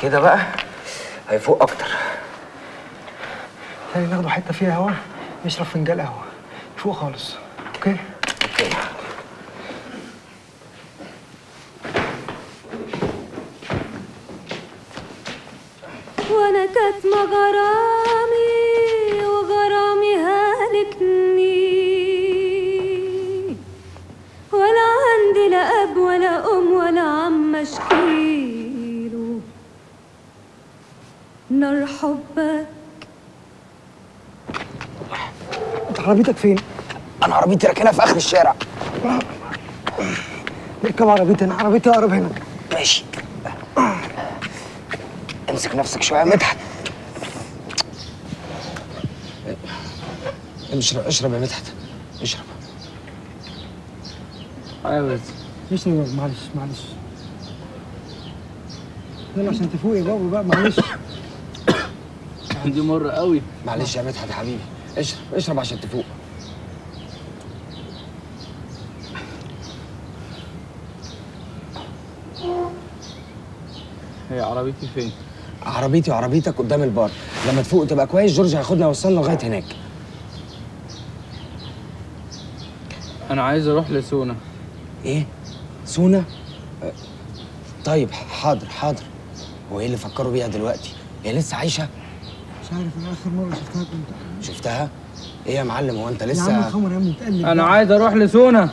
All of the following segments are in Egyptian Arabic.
كده بقى هيفوق اكتر تاني ناخده حته فيها هوا نشرب فنجان قهوه فوق خالص اوكي اوكي وانا كاتمة غرامي وغرامي هالكني ولا عندي لا اب ولا ام ولا عم اشكيله نار حبك انت عربيتك فين؟ انا عربيتي راكنها في اخر الشارع نركب عربيتي انا عربيتي اقرب هنا ماشي امسك نفسك شويه يا مدحت اشرب اشرب يا مدحت اشرب عاوز اشرب يابا، معلش معلش يلا عشان تفوق يا بابا بقى معلش دي مرة قوي معلش يا مدحت يا حبيبي اشرب اشرب عشان تفوق هي عربيتي فين؟ عربيتي وعربيتك قدام البار لما تفوق تبقى كويس جورج هياخدنا يوصلنا لغايه هناك أنا عايز أروح لسونا ايه سونا أه، طيب حاضر حاضر هو ايه اللي فكروا بيها دلوقتي هي لسه عايشه مش عارف انا اخر مره شفتها كنت شفتها ايه يا معلم هو انت يا عم لسه الخمر يا عم اتقلب أنا بقى. عايز أروح لسونا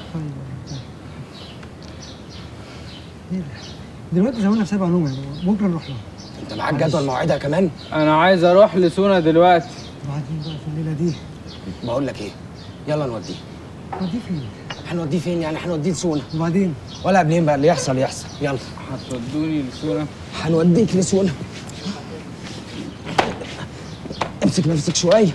ايه ده؟ دلوقتي زماننا في سبع نوم يا بابا بكره نروح لها انت معاك جدول مواعيدها كمان أنا عايز أروح لسونا دلوقتي وبعدين بقى في الليله دي بقول لك ايه يلا نوديه ودي فين؟ هنوديه فين يعني هنوديه لسونا وبعدين ولا قبلين بقى اللي يحصل يحصل يلا هتودوني لسونا هنوديك لسونا امسك نفسك شويه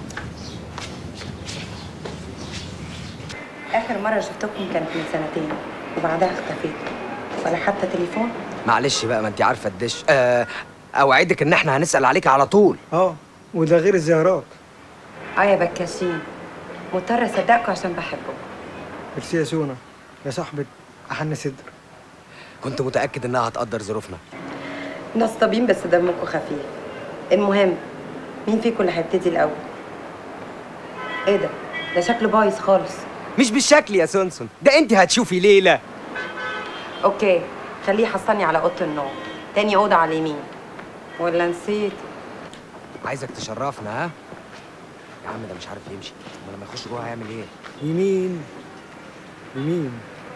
آخر مرة شفتكم كانت من سنتين وبعدها اختفيتوا ولا حتى تليفون معلش بقى ما انت عارفه الدش آه اوعدك ان احنا هنسال عليك على طول اه وده غير الزيارات اه يا بكاشين مضطرة أصدقكم عشان بحبكم ميرسي يا سونا يا صاحبة أحن صدر كنت متاكد انها هتقدر ظروفنا نصابين بس دمكم خفيف المهم مين فيكم اللي هيبتدي الأول؟ ايه ده؟ ده شكله بايظ خالص مش بالشكل يا سونسون ده انت هتشوفي ليله اوكي خليه يحصلني على أوضة النوم تاني أوضة على اليمين ولا نسيت عايزك تشرفنا ها يا عم ده مش عارف يمشي ما لما يخش جوه هيعمل ايه يمين يمين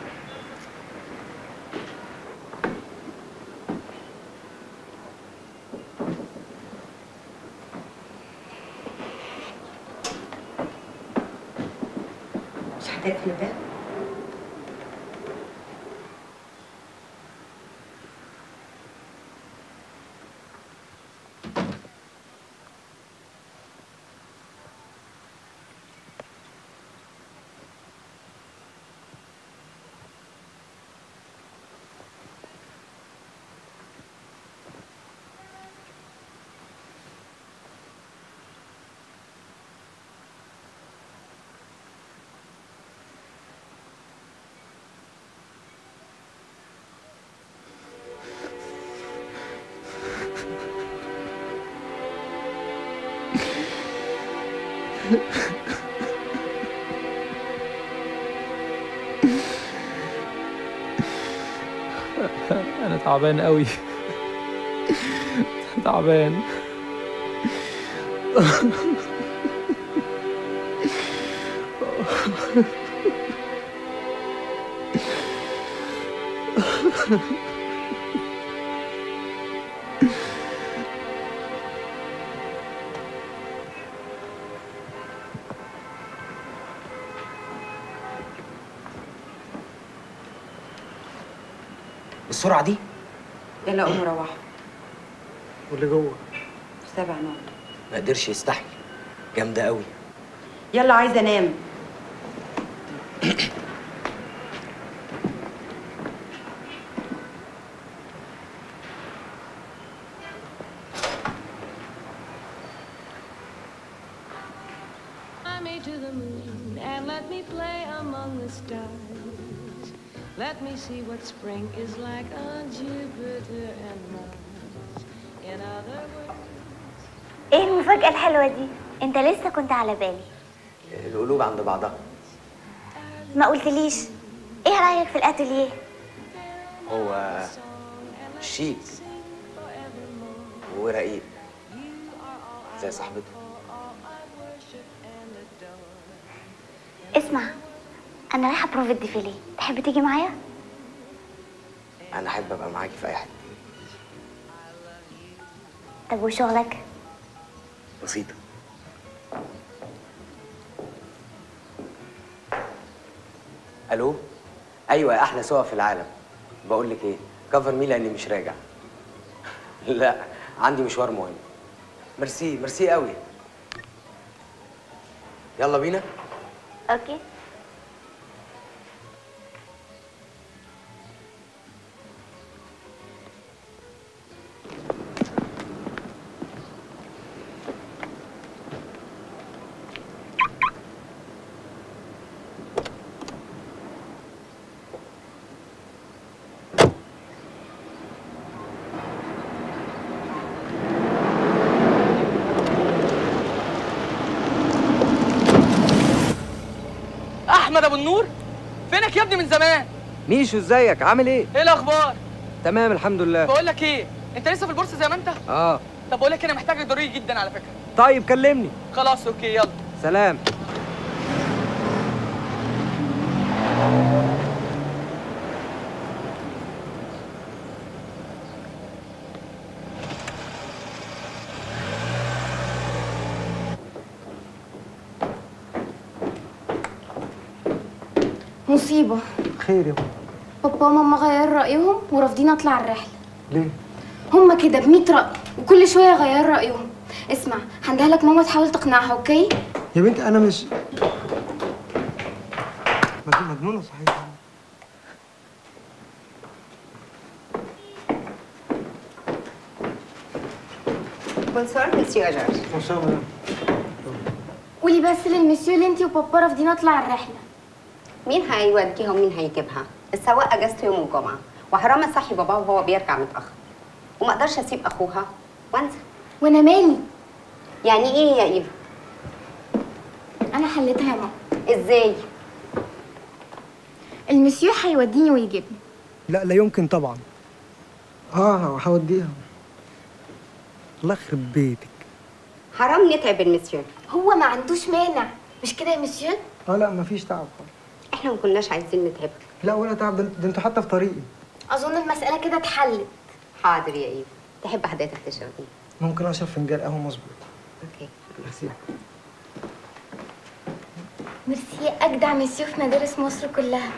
مش هتقفل الباب؟ أنا تعبان قوي تعبان بالسرعه دي يلا قوموا روحوا واللي جوه سبع نوم ما قدرش يستحمل جامده قوي يلا عايزة أنام Fly me to the moon and let me play among the stars. Let me see what spring is like on Jupiter and Mars. In المفاجأة الحلوة دي انت لسه كنت على بالي القلوب عند بعضها ما قلتليش ايه رأيك في الاتelier هو شيك ورقيق زي صاحبته اسمع انا رايحة بروف الديفيلي تحب تيجي معايا انا احب ابقى معاكي في اي حته طب وشغلك بسيطه الو ايوه يا احلى سواق في العالم بقول لك ايه كفر مي لاني مش راجع لا عندي مشوار مهم ميرسي ميرسي قوي يلا بينا اوكي احمد ابو النور فينك يا ابني من زمان ميشو ازيك عامل ايه؟ ايه الاخبار تمام الحمد لله بقول لك ايه انت لسه في البورصه زي ما انت اه طب بقول لك انا محتاجك ضروري جدا على فكره طيب كلمني خلاص اوكي يلا سلام مصيبة خير يا بابا بابا وماما غيروا رأيهم ورافضين أطلع الرحلة ليه؟ هما كده بمية رأي وكل شوية يغيروا رأيهم اسمع هندهلك ماما تحاول تقنعها أوكي؟ يا بنتي انا مش مجنون- مجنونه صحيح بونسوار مسيو جورج بونسوار مدام. قولي بس للمسيو اللي انتي وبابا رافضين أطلع الرحلة مين هيوديها ومين هيجيبها السواق اجازته يوم الجمعه وحرام اصحي باباه وهو بيرجع متاخر وما اقدرش اسيب اخوها وانسى وأنا مالي يعني ايه يا ايفا أنا حليتها يا ماما ازاي المسيو هيوديني ويجيبني لا لا يمكن طبعا اه هوديها الله يخرب بيتك حرام نتعب المسيو هو ما عندوش مانع مش كده يا مسيو؟ اه لا مفيش تعب خالص. احنا ما كناش عايزين نتعبك لا ولا تعب ده ده انتوا حتى في طريقي أظن المسألة كده اتحلت حاضر يا ايفا تحب حضرتك تشرب ايه ممكن اشرب فنجان قهوه مظبوط اوكي ميرسي ميرسي أجدع مسيو في مدارس مصر كلها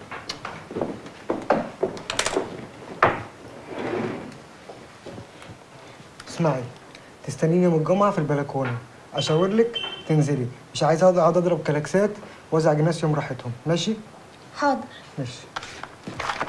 اسمعي تستنيني يوم الجمعه في البلكونه اشاور لك تنزلي مش عايز اقعد أقعد اضرب كلاكسات وازعج الناس يوم راحتهم ماشي حاضر ماشي